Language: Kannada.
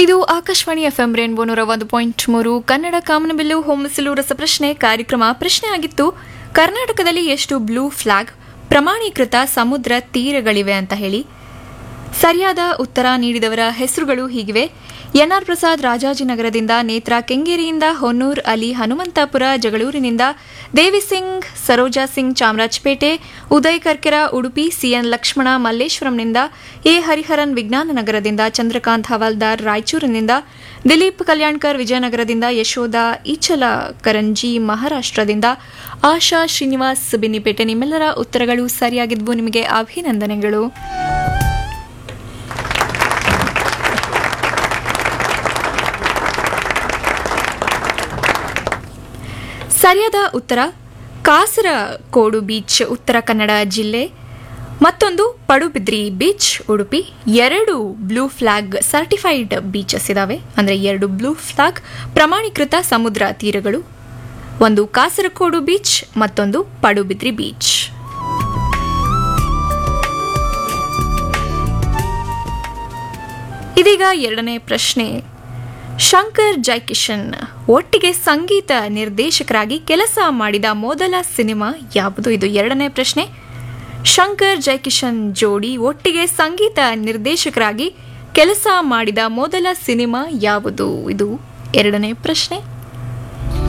ಇದು ಆಕಾಶವಾಣಿ ಎಫ್ಎಂ ರೇನ್ಬೋ ನೂರ ಒಂದು ಪಾಯಿಂಟ್ ಮೂರು ಕನ್ನಡ ಕಾಮನಬಿಲ್ಲು ಹೊಮ್ಮಿಸಲು ರಸಪ್ರಶ್ನೆ ಕಾರ್ಯಕ್ರಮ ಪ್ರಶ್ನೆ ಆಗಿತ್ತು ಕರ್ನಾಟಕದಲ್ಲಿ ಎಷ್ಟು ಬ್ಲೂ ಫ್ಲಾಗ್ ಪ್ರಮಾಣೀಕೃತ ಸಮುದ್ರ ತೀರಗಳಿವೆ ಅಂತ ಹೇಳಿ ಸರಿಯಾದ ಉತ್ತರ ನೀಡಿದವರ ಹೆಸರುಗಳು ಹೀಗಿವೆ ಎನ್ಆರ್ ಪ್ರಸಾದ್ ರಾಜಾಜಿನಗರದಿಂದ ನೇತ್ರ ಕೆಂಗೇರಿಯಿಂದ ಹೊನ್ನೂರ್ ಅಲಿ ಹನುಮಂತಾಪುರ ಜಗಳೂರಿನಿಂದ ದೇವಿಸಿಂಗ್ ಸರೋಜಾ ಸಿಂಗ್ ಚಾಮರಾಜಪೇಟೆ ಉದಯ್ ಕರ್ಕೆರ ಉಡುಪಿ ಸಿಎನ್ ಲಕ್ಷ್ಮಣ ಮಲ್ಲೇಶ್ವರಂನಿಂದ ಎ ಹರಿಹರನ್ ವಿಜ್ಞಾನ ನಗರದಿಂದ ಚಂದ್ರಕಾಂತ್ ಹವಾಲ್ದಾರ್ ರಾಯಚೂರಿನಿಂದ ದಿಲೀಪ್ ಕಲ್ಯಾಣ್ಕರ್ ವಿಜಯನಗರದಿಂದ ಯಶೋಧ ಈಚಲ ಕರಂಜಿ ಮಹಾರಾಷ್ಟ್ರದಿಂದ ಆಶಾ ಶ್ರೀನಿವಾಸ್ ಬಿನ್ನಿಪೇಟೆ ನಿಮ್ಮೆಲ್ಲರ ಉತ್ತರಗಳು ಸರಿಯಾಗಿದ್ವು ನಿಮಗೆ ಅಭಿನಂದನೆಗಳು ಸರಿಯಾದ ಉತ್ತರ ಕಾಸರಕೋಡು ಬೀಚ್ ಉತ್ತರ ಕನ್ನಡ ಜಿಲ್ಲೆ ಮತ್ತೊಂದು ಪಡುಬಿದ್ರಿ ಬೀಚ್ ಉಡುಪಿ ಎರಡು ಬ್ಲೂ ಫ್ಲಾಗ್ ಸರ್ಟಿಫೈಡ್ ಬೀಚಸ್ ಇದಾವೆ ಅಂದರೆ ಎರಡು ಬ್ಲೂ ಫ್ಲಾಗ್ ಪ್ರಮಾಣೀಕೃತ ಸಮುದ್ರ ತೀರಗಳು ಒಂದು ಕಾಸರಕೋಡು ಬೀಚ್ ಮತ್ತೊಂದು ಪಡುಬಿದ್ರಿ ಬೀಚ್ ಇದೀಗ ಎರಡನೇ ಪ್ರಶ್ನೆ ಶಂಕರ್ ಜೈಕಿಶನ್ ಒಟ್ಟಿಗೆ ಸಂಗೀತ ನಿರ್ದೇಶಕರಾಗಿ ಕೆಲಸ ಮಾಡಿದ ಮೊದಲ ಸಿನಿಮಾ ಯಾವುದು ಇದು ಎರಡನೇ ಪ್ರಶ್ನೆ ಶಂಕರ್ ಜೈಕಿಶನ್ ಜೋಡಿ ಒಟ್ಟಿಗೆ ಸಂಗೀತ ನಿರ್ದೇಶಕರಾಗಿ ಕೆಲಸ ಮಾಡಿದ ಮೊದಲ ಸಿನಿಮಾ ಯಾವುದು ಇದು ಎರಡನೇ ಪ್ರಶ್ನೆ